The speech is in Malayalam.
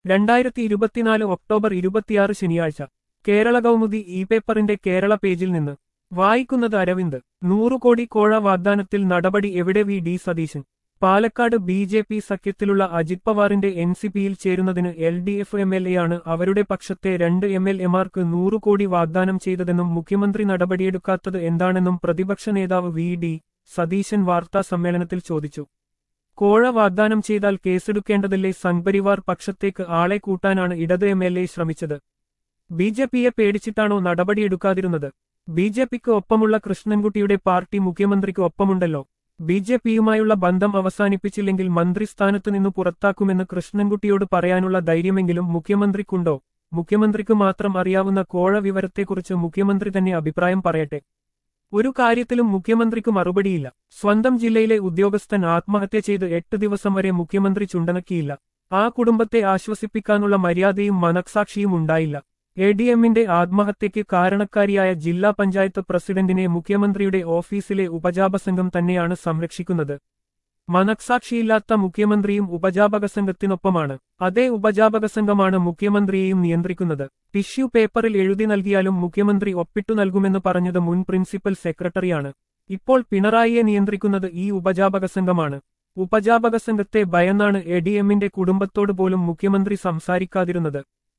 രണ്ടായിരത്തി ഇരുപത്തിനാല് ഒക്ടോബർ ഇരുപത്തിയാറ് ശനിയാഴ്ച കേരള കൗമുദി ഇ പേപ്പറിന്റെ കേരള പേജിൽ നിന്ന് വായിക്കുന്നത് അരവിന്ദ് നൂറു കോടി കോഴ വാഗ്ദാനത്തിൽ നടപടി എവിടെ V D Satheesan Palakkad B J P സഖ്യത്തിലുള്ള അജിത് പവാറിന്റെ എൻ സി പിയിൽ ചേരുന്നതിന് L D F M L എയാണ് അവരുടെ പക്ഷത്തെ രണ്ട് എം എൽ എമാർക്ക് നൂറു കോടി വാഗ്ദാനം ചെയ്തതെന്നും മുഖ്യമന്ത്രി നടപടിയെടുക്കാത്തത് എന്താണെന്നും പ്രതിപക്ഷ നേതാവ് വി ഡി സതീശൻ വാർത്താ സമ്മേളനത്തിൽ ചോദിച്ചു കോഴ വാഗ്ദാനം ചെയ്താൽ കേസെടുക്കേണ്ടതല്ലേ സംഘ്പരിവാർ പക്ഷത്തേക്ക് ആളെ കൂട്ടാനാണ് ഇടത് എം എൽ എ ശ്രമിച്ചത് ബി ജെ പിയെ പേടിച്ചിട്ടാണോ നടപടിയെടുക്കാതിരുന്നത് ബി ജെ പിക്ക് ഒപ്പമുള്ള കൃഷ്ണൻകുട്ടിയുടെ പാർട്ടി മുഖ്യമന്ത്രിക്ക് ഒപ്പമുണ്ടല്ലോ ബി ജെ പിയുമായുള്ള ബന്ധം അവസാനിപ്പിച്ചില്ലെങ്കിൽ മന്ത്രിസ്ഥാനത്തു നിന്നു പുറത്താക്കുമെന്ന് കൃഷ്ണൻകുട്ടിയോട് പറയാനുള്ള ധൈര്യമെങ്കിലും മുഖ്യമന്ത്രിക്കുണ്ടോ മുഖ്യമന്ത്രിക്ക് മാത്രം അറിയാവുന്ന കോഴ വിവരത്തെക്കുറിച്ച് മുഖ്യമന്ത്രി തന്നെ അഭിപ്രായം പറയട്ടെ ഒരു കാര്യത്തിലും മുഖ്യമന്ത്രിക്ക് മറുപടിയില്ല സ്വന്തം ജില്ലയിലെ ഉദ്യോഗസ്ഥൻ ആത്മഹത്യ ചെയ്ത് എട്ട് ദിവസം വരെ മുഖ്യമന്ത്രി ചുണ്ടനക്കിയില്ല ആ കുടുംബത്തെ ആശ്വസിപ്പിക്കാനുള്ള മര്യാദയും മനക്സാക്ഷിയും ഉണ്ടായില്ല എ ഡി എമ്മിന്റെ ആത്മഹത്യയ്ക്ക് കാരണക്കാരിയായ ജില്ലാ പഞ്ചായത്ത് പ്രസിഡന്റിനെ മുഖ്യമന്ത്രിയുടെ ഓഫീസിലെ ഉപജാപസംഘം തന്നെയാണ് സംരക്ഷിക്കുന്നത് മനക്സാക്ഷിയില്ലാത്ത മുഖ്യമന്ത്രിയും ഉപജാപക സംഘത്തിനൊപ്പമാണ് അതേ ഉപജാപക സംഘമാണ് മുഖ്യമന്ത്രിയെയും നിയന്ത്രിക്കുന്നത് ടിഷ്യൂ പേപ്പറിൽ എഴുതി നൽകിയാലും മുഖ്യമന്ത്രി ഒപ്പിട്ടു നൽകുമെന്ന് പറഞ്ഞത് മുൻ പ്രിൻസിപ്പൽ സെക്രട്ടറിയാണ് ഇപ്പോൾ പിണറായിയെ നിയന്ത്രിക്കുന്നത് ഈ ഉപജാപക സംഘമാണ് ഉപജാപക സംഘത്തെ ഭയന്നാണ് എ ഡി എമ്മിന്റെ കുടുംബത്തോട് പോലും മുഖ്യമന്ത്രി സംസാരിക്കാതിരുന്നത്